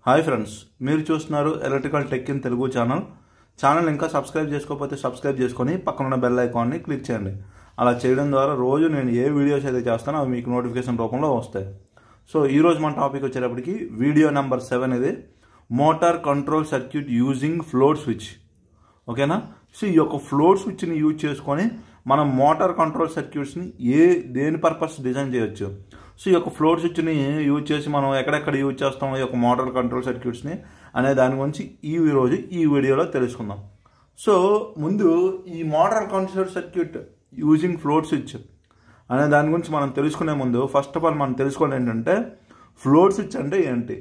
hi friends మీరు చూస్తున్నారు electrical tech in Telugu channel channel ఇంకా సబ్స్క్రైబ్ చేసుకోకపోతే సబ్స్క్రైబ్ చేసుకొని పక్కన ఉన్న బెల్ ఐకాన్ని క్లిక్ చేయండి అలా చేయడం ద్వారా రోజు నేను ఏ వీడియోస్ అయితే చేస్తానో అవి మీకు నోటిఫికేషన్ రూపంలో వస్తాయి సో ఈ రోజు మన టాపిక్ వచ్చేటప్పటికి వీడియో నెంబర్ సెవెన్ ఇది motor control circuit using float switch ఓకేనా సో ఈ యొక్క ఫ్లోర్ స్విచ్ని యూజ్ చేసుకొని మనం మోటార్ కంట్రోల్ సర్క్యూట్స్ని ఏ దేని పర్పస్ డిజైన్ చేయొచ్చు సో ఈ యొక్క ఫ్లోర్ స్విచ్ని యూజ్ చేసి మనం ఎక్కడెక్కడ యూజ్ చేస్తాం ఈ యొక్క మోటార్ కంట్రోల్ సర్క్యూట్స్ని అనే దాని గురించి ఈ రోజు ఈ వీడియోలో తెలుసుకుందాం సో ముందు ఈ motor control circuit using float switch అనే దాని గురించి మనం తెలుసుకునే ముందు ఫస్ట్ ఆఫ్ ఆల్ మనం తెలుసుకోవాలి ఏంటంటే ఫ్లోర్ స్విచ్ అంటే ఏంటి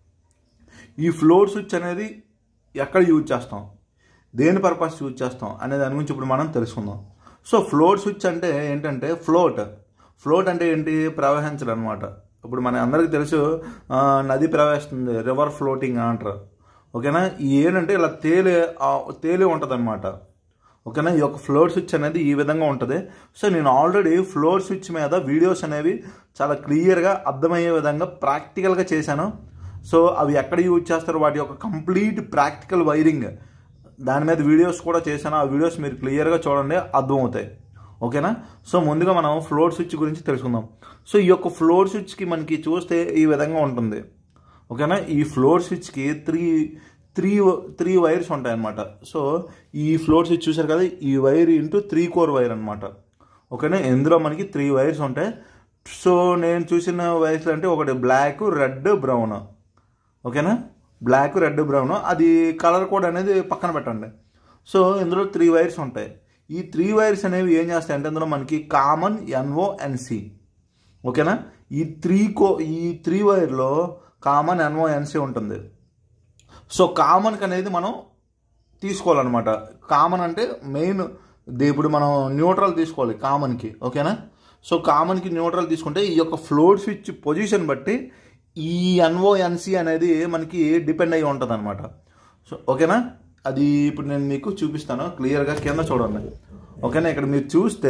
ఈ ఫ్లోర్ స్విచ్ అనేది ఎక్కడ యూజ్ చేస్తాం దేని పర్పస్ యూజ్ చేస్తాం అనే దాని గురించి ఇప్పుడు మనం తెలుసుకుందాం సో ఫ్లోట్ స్విచ్ అంటే ఏంటంటే ఫ్లోట్ ఫ్లోట్ అంటే ఏంటి ప్రవహించడం అనమాట ఇప్పుడు మన అందరికీ తెలుసు ఆ, నది ప్రవహిస్తుంది రివర్ ఫ్లోటింగ్ అంటారు ఓకేనా ఈ ఏంటంటే ఇలా తేలి ఆ, తేలి ఉంటుంది అనమాట ఓకేనా ఈ యొక్క ఫ్లోర్ స్విచ్ అనేది ఈ విధంగా ఉంటుంది సో నేను ఆల్రెడీ ఫ్లోర్ స్విచ్ మీద వీడియోస్ అనేవి చాలా క్లియర్గా అర్థమయ్యే విధంగా ప్రాక్టికల్గా చేశాను సో అవి ఎక్కడ యూజ్ చేస్తారు వాటి యొక్క కంప్లీట్ ప్రాక్టికల్ వైరింగ్ దాని మీద వీడియోస్ కూడా చేశాను ఆ వీడియోస్ మీరు క్లియర్గా చూడండి అర్థమవుతాయి ఓకేనా సో ముందుగా మనం ఫ్లోర్ స్విచ్ గురించి తెలుసుకుందాం సో ఈ యొక్క ఫ్లోర్ స్విచ్కి మనకి చూస్తే ఈ విధంగా ఉంటుంది ఓకేనా ఈ ఫ్లోర్ స్విచ్కి త్రీ త్రీ త్రీ వైర్స్ ఉంటాయన్నమాట సో ఈ ఫ్లోర్ స్విచ్ చూసారు కదా ఈ wire into three core wire అనమాట ఓకేనా ఇందులో మనకి త్రీ వైర్స్ ఉంటాయి సో నేను చూసిన వైర్స్ అంటే ఒకటి బ్లాక్ రెడ్ బ్రౌన్ ఓకేనా బ్లాక్ రెడ్ బ్రౌన్ అది కలర్ కోడ్ అనేది పక్కన పెట్టండి సో ఇందులో త్రీ వైర్స్ ఉంటాయి ఈ త్రీ వైర్స్ అనేవి ఏం చేస్తాయి అంటే ఇందులో మనకి కామన్ ఎన్ఓ ఎన్సి ఓకేనా ఈ త్రీ కో ఈ త్రీ వైర్లో కామన్ ఎన్ఓ ఎన్సి ఉంటుంది సో కామన్కి అనేది మనం తీసుకోవాలన్నమాట కామన్ అంటే మెయిన్ ది- ఇప్పుడు మనం న్యూట్రల్ తీసుకోవాలి కామన్కి ఓకేనా సో కామన్కి న్యూట్రల్ తీసుకుంటే ఈ యొక్క ఫ్లోర్ స్విచ్ పొజిషన్ బట్టి ఈ ఎన్ఓ ఎన్సి అనేది మనకి డిపెండ్ అయి ఉంటుంది అనమాట సో ఓకేనా అది ఇప్పుడు నేను మీకు చూపిస్తాను క్లియర్గా కింద చూడండి ఓకేనా ఇక్కడ మీరు చూస్తే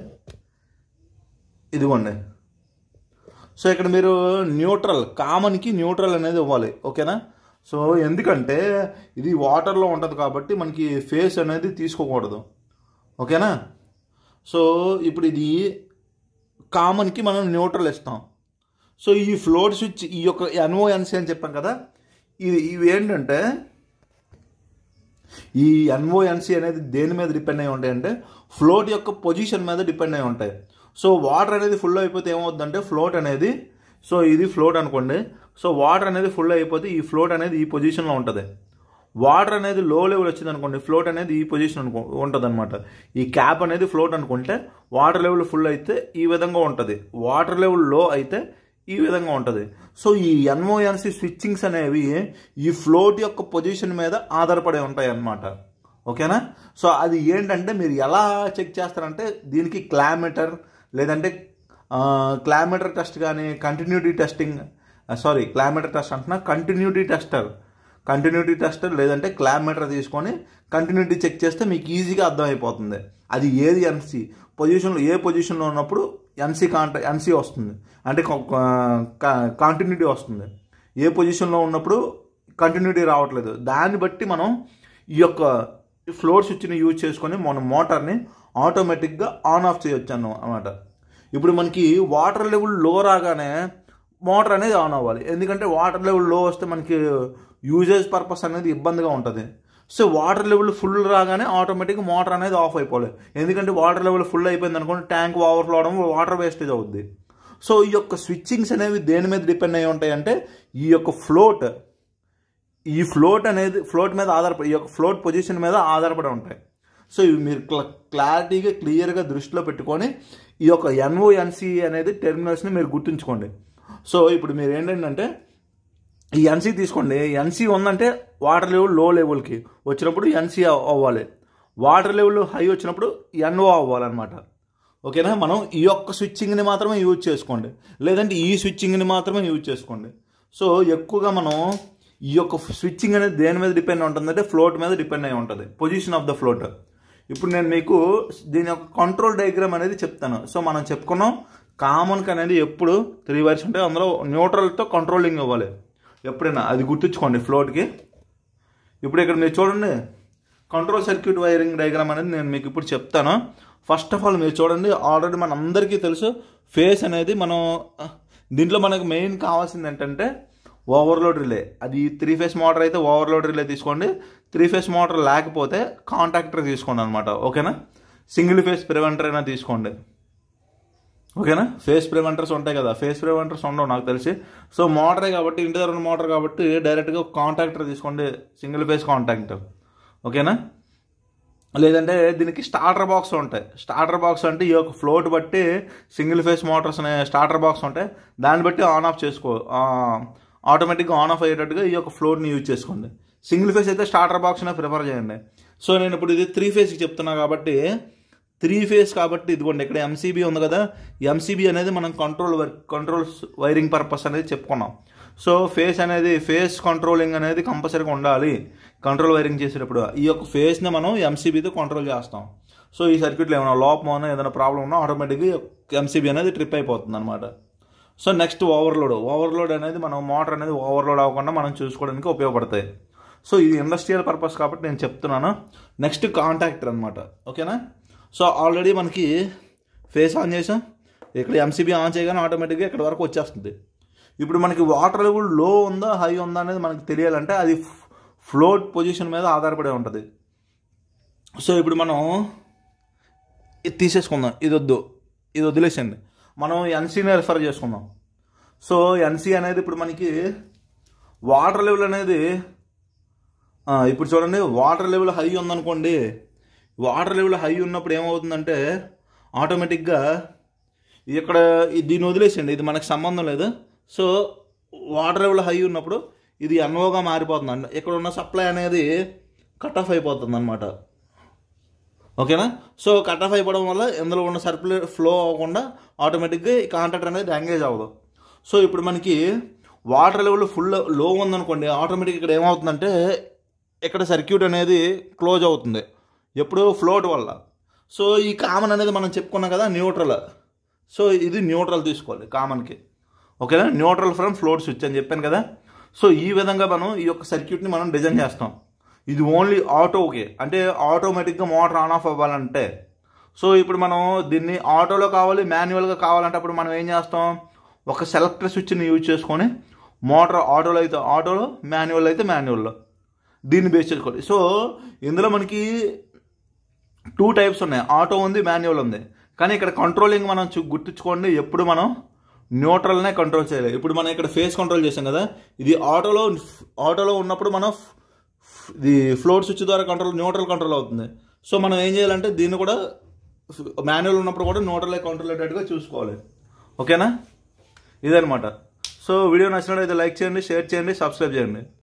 ఇదిగోండి సో ఇక్కడ మీరు న్యూట్రల్ కామన్కి న్యూట్రల్ అనేది ఇవ్వాలి ఓకేనా సో ఎందుకంటే ఇది వాటర్లో ఉంటుంది కాబట్టి మనకి ఫేస్ అనేది తీసుకోకూడదు ఓకేనా సో ఇప్పుడు ఇది కామన్కి మనం న్యూట్రల్ ఇస్తాం సో ఈ ఫ్లోర్ స్విచ్ ఈ యొక్క ఎన్ఓఎన్సీ అని చెప్పాం కదా ఇది ఇవి ఏంటంటే ఈ ఎన్ఓఎన్సీ అనేది దేని మీద డిపెండ్ అయి ఉంటాయి అంటే ఫ్లోట్ యొక్క పొజిషన్ మీద డిపెండ్ అయి ఉంటాయి సో వాటర్ అనేది ఫుల్ అయిపోతే ఏమవుతుందంటే ఫ్లోట్ అనేది సో ఇది ఫ్లోట్ అనుకోండి సో వాటర్ అనేది ఫుల్ అయిపోతే ఈ ఫ్లోట్ అనేది ఈ పొజిషన్లో ఉంటుంది వాటర్ అనేది లో లెవెల్ వచ్చింది అనుకోండి ఫ్లోట్ అనేది ఈ పొజిషన్ అనుకో ఉంటుంది అనమాట ఈ క్యాప్ అనేది ఫ్లోట్ అనుకుంటే వాటర్ లెవెల్ ఫుల్ అయితే ఈ విధంగా ఉంటుంది వాటర్ లెవెల్ లో అయితే ఈ విధంగా ఉంటుంది సో ఈ ఎన్ఓఎన్సి స్విచ్చింగ్స్ అనేవి ఈ ఫ్లోట్ యొక్క పొజిషన్ మీద ఆధారపడి ఉంటాయి అన్నమాట ఓకేనా సో అది ఏంటంటే మీరు ఎలా చెక్ చేస్తారంటే దీనికి క్లామీటర్ లేదంటే క్లామీటర్ టెస్ట్ కానీ continuity testing sorry clamp meter test అంటున్నా కంటిన్యూటీ టెస్టర్ కంటిన్యూటీ టెస్టర్ లేదంటే క్లామీటర్ తీసుకొని కంటిన్యూటీ చెక్ చేస్తే మీకు ఈజీగా అర్థమైపోతుంది అది ఏది ఎన్సీ పొజిషన్లో ఏ పొజిషన్లో ఉన్నప్పుడు ఎన్సీ కాంట ఎన్సీ వస్తుంది అంటే కంటిన్యూటీ వస్తుంది ఏ పొజిషన్లో ఉన్నప్పుడు కంటిన్యూటీ రావట్లేదు దాన్ని బట్టి మనం ఈ యొక్క ఫ్లోర్ స్విచ్ని యూజ్ చేసుకొని మన మోటార్ని ఆటోమేటిక్గా ఆన్ ఆఫ్ చేయొచ్చు అన్నమాట ఇప్పుడు మనకి వాటర్ లెవెల్ లో రాగానే మోటార్ అనేది ఆన్ అవ్వాలి ఎందుకంటే వాటర్ లెవెల్ లో వస్తే మనకి యూజేజ్ పర్పస్ అనేది ఇబ్బందిగా ఉంటుంది సో వాటర్ లెవెల్ ఫుల్ రాగానే ఆటోమేటిక్గా మోటార్ అనేది ఆఫ్ అయిపోవాలి ఎందుకంటే వాటర్ లెవెల్ ఫుల్ అయిపోయింది అనుకోండి ట్యాంక్ ఓవర్ఫ్లో అవడం వాటర్ వేస్టేజ్ అవుద్ది సో ఈ యొక్క స్విచ్చింగ్స్ అనేవి దేని మీద డిపెండ్ అయి ఉంటాయి అంటే ఈ యొక్క ఫ్లోట్ ఈ ఫ్లోట్ అనేది ఫ్లోట్ మీద ఆధారపడి ఈ యొక్క ఫ్లోట్ పొజిషన్ మీద ఆధారపడి ఉంటాయి సో ఇవి మీరు క్ల- క్లారిటీగా క్లియర్గా దృష్టిలో పెట్టుకొని ఈ యొక్క ఎన్ఓఎన్సి అనేది టెర్మినల్స్ని మీరు గుర్తుంచుకోండి సో ఇప్పుడు మీరు ఏంటంటే ఈ ఎన్సీ తీసుకోండి ఎన్సీ ఉందంటే వాటర్ లెవెల్ లో లెవెల్కి వచ్చినప్పుడు ఎన్సీ అవ్వాలి వాటర్ లెవెల్ హై వచ్చినప్పుడు ఎన్ఓ అవ్వాలన్నమాట ఓకేనా మనం ఈ యొక్క స్విచ్చింగ్ని మాత్రమే యూజ్ చేసుకోండి లేదంటే ఈ స్విచ్చింగ్ని మాత్రమే యూజ్ చేసుకోండి సో ఎక్కువగా మనం ఈ యొక్క స్విచ్చింగ్ అనేది దేని మీద డిపెండ్ ఉంటుందంటే ఫ్లోట్ మీద డిపెండ్ అయి ఉంటుంది పొజిషన్ ఆఫ్ ద ఫ్లోట్ ఇప్పుడు నేను మీకు దీని యొక్క కంట్రోల్ డయాగ్రామ్ అనేది చెప్తాను సో మనం చెప్పుకున్నాం కామన్కి అనేది ఎప్పుడు త్రీ వైర్స్ ఉంటాయి అందులో న్యూట్రల్తో కంట్రోలింగ్ ఇవ్వాలి ఎప్పుడైనా అది గుర్తుంచుకోండి ఫ్లోట్కి ఇప్పుడు ఇక్కడ మీరు చూడండి కంట్రోల్ సర్క్యూట్ వైరింగ్ డయాగ్రామ్ అనేది నేను మీకు ఇప్పుడు చెప్తాను ఫస్ట్ ఆఫ్ ఆల్ మీరు చూడండి ఆల్రెడీ మన అందరికీ తెలుసు ఫేస్ అనేది మనం దీంట్లో మనకు మెయిన్ కావాల్సింది ఏంటంటే ఓవర్లోడ్ రిలే అది త్రీ ఫేస్ మోటార్ అయితే ఓవర్లోడ్ రిలే తీసుకోండి త్రీ ఫేస్ మోటార్ లేకపోతే కాంటాక్టర్ తీసుకోండి అనమాట ఓకేనా సింగిల్ ఫేస్ ప్రివెంటర్ అయినా తీసుకోండి ఓకేనా ఫేస్ ప్రివెంటర్స్ ఉంటాయి కదా ఫేస్ ప్రివెంటర్స్ ఉండవు నాకు తెలిసి సో మోటరే కాబట్టి ఇంటి దగ్గర ఉన్న మోటార్ కాబట్టి డైరెక్ట్గా కాంటాక్టర్ తీసుకోండి సింగిల్ ఫేస్ కాంటాక్టర్ ఓకేనా లేదంటే దీనికి స్టార్టర్ బాక్స్ ఉంటాయి స్టార్టర్ బాక్స్ అంటే ఈ యొక్క ఫ్లోట్ బట్టి సింగిల్ ఫేస్ మోటార్స్ అనే స్టార్టర్ బాక్స్ ఉంటాయి దాన్ని బట్టి ఆన్ ఆఫ్ చేసుకో ఆటోమేటిక్గా ఆన్ ఆఫ్ అయ్యేటట్టుగా ఈ యొక్క ఫ్లోట్ని యూజ్ చేసుకోండి సింగిల్ ఫేస్ అయితే స్టార్టర్ బాక్స్నే ప్రిఫర్ చేయండి సో నేను ఇప్పుడు ఇది త్రీ ఫేస్కి చెప్తున్నా కాబట్టి త్రీ ఫేస్ కాబట్టి ఇదిగోండి ఇక్కడ ఎంసీబీ ఉంది కదా ఎంసీబీ అనేది మనం control work controls wiring purpose అనేది చెప్పుకున్నాం సో ఫేస్ అనేది ఫేస్ కంట్రోలింగ్ అనేది కంపల్సరీగా ఉండాలి కంట్రోల్ వైరింగ్ చేసేటప్పుడు ఈ యొక్క ఫేస్ని మనం ఎంసీబీతో కంట్రోల్ చేస్తాం సో ఈ సర్క్యూట్లో ఏమైనా లోపం ఉన్నా ఏదైనా ప్రాబ్లం ఉన్నా ఆటోమేటిక్గా ఎంసీబీ అనేది ట్రిప్ అయిపోతుంది అనమాట సో నెక్స్ట్ ఓవర్లోడ్ ఓవర్లోడ్ అనేది మనం మోటార్ అనేది ఓవర్లోడ్ అవ్వకుండా మనం చూసుకోవడానికి ఉపయోగపడతాయి సో ఇది ఇండస్ట్రియల్ పర్పస్ కాబట్టి నేను చెప్తున్నాను నెక్స్ట్ కాంటాక్టర్ అనమాట ఓకేనా సో ఆల్రెడీ మనకి ఫేస్ ఆన్ చేసాం ఇక్కడ ఎంసీబీ ఆన్ చేయగానే ఆటోమేటిక్గా ఇక్కడ వరకు వచ్చేస్తుంది ఇప్పుడు మనకి వాటర్ లెవెల్ లో ఉందా హై ఉందా అనేది మనకి తెలియాలంటే అది ఫ్లోట్ పొజిషన్ మీద ఆధారపడి ఉంటుంది సో ఇప్పుడు మనం ఇది తీసేసుకుందాం ఇది వద్దు ఇది వదిలేసండి మనం ఎన్సీని రిఫర్ చేసుకుందాం సో ఎన్సీ అనేది ఇప్పుడు మనకి వాటర్ లెవెల్ అనేది ఆ, ఇప్పుడు చూడండి వాటర్ లెవెల్ హై ఉందనుకోండి వాటర్ లెవెల్ హై ఉన్నప్పుడు ఏమవుతుందంటే ఆటోమేటిక్గా ఇక్కడ ఇది- దీన్ని వదిలేసండి ఇది మనకు సంబంధం లేదు సో వాటర్ లెవెల్ హై ఉన్నప్పుడు ఇది ఎన్ఓగా మారిపోతుంది అండి ఇక్కడ ఉన్న సప్లై అనేది కట్ ఆఫ్ అయిపోతుంది అనమాట ఓకేనా సో కట్ ఆఫ్ అయిపోవడం వల్ల ఇందులో ఉన్న సర్క్యులర్ ఫ్లో అవ్వకుండా ఆటోమేటిక్గా ఈ కాంటాక్టర్ అనేది ఎంగేజ్ అవ్వదు సో ఇప్పుడు మనకి వాటర్ లెవెల్ ఫుల్ లో ఉందనుకోండి ఆటోమేటిక్ ఇక్కడ ఏమవుతుందంటే ఇక్కడ సర్క్యూట్ అనేది క్లోజ్ అవుతుంది ఎప్పుడు ఫ్లోట్ వల్ల సో ఈ కామన్ అనేది మనం చెప్పుకున్నాం కదా న్యూట్రల్ సో ఇది న్యూట్రల్ తీసుకోవాలి కామన్కి ఓకేనా న్యూట్రల్ ఫ్రమ్ ఫ్లోట్ స్విచ్ అని చెప్పాను కదా సో ఈ విధంగా మనం ఈ యొక్క సర్క్యూట్ని మనం డిజైన్ చేస్తాం ఇది ఓన్లీ ఆటోకి అంటే ఆటోమేటిక్గా మోటార్ ఆన్ ఆఫ్ అవ్వాలంటే సో ఇప్పుడు మనం దీన్ని ఆటోలో కావాలి మాన్యువల్గా కావాలంటే అప్పుడు మనం ఏం చేస్తాం ఒక సెలెక్టర్ స్విచ్ని యూజ్ చేసుకొని మోటార్ ఆటోలో అయితే ఆటోలో మాన్యువల్ అయితే మాన్యువల్లో దీన్ని బేస్ చేసుకోవాలి సో ఇందులో మనకి టూ టైప్స్ ఉన్నాయి ఆటో ఉంది మాన్యువల్ ఉంది కానీ ఇక్కడ కంట్రోలింగ్ మనం చూ- గుర్తుంచుకోండి ఎప్పుడు మనం న్యూట్రల్నే కంట్రోల్ చేయాలి ఇప్పుడు మనం ఇక్కడ ఫేస్ కంట్రోల్ చేసాం కదా ఇది ఆటోలో ఆటోలో ఉన్నప్పుడు మనం ఫ్- ఫ్- ఇది ఫ్లోట్ స్విచ్ ద్వారా కంట్రోల్ న్యూట్రల్ కంట్రోల్ అవుతుంది సో మనం ఏం చేయాలంటే దీన్ని కూడా మాన్యువల్ ఉన్నప్పుడు కూడా న్యూట్రల్ కంట్రోల్ అయ్యేటట్టుగా చూసుకోవాలి ఓకేనా ఇదనమాట సో వీడియో నచ్చినట్లయితే లైక్ చేయండి షేర్ చేయండి సబ్స్క్రైబ్ చేయండి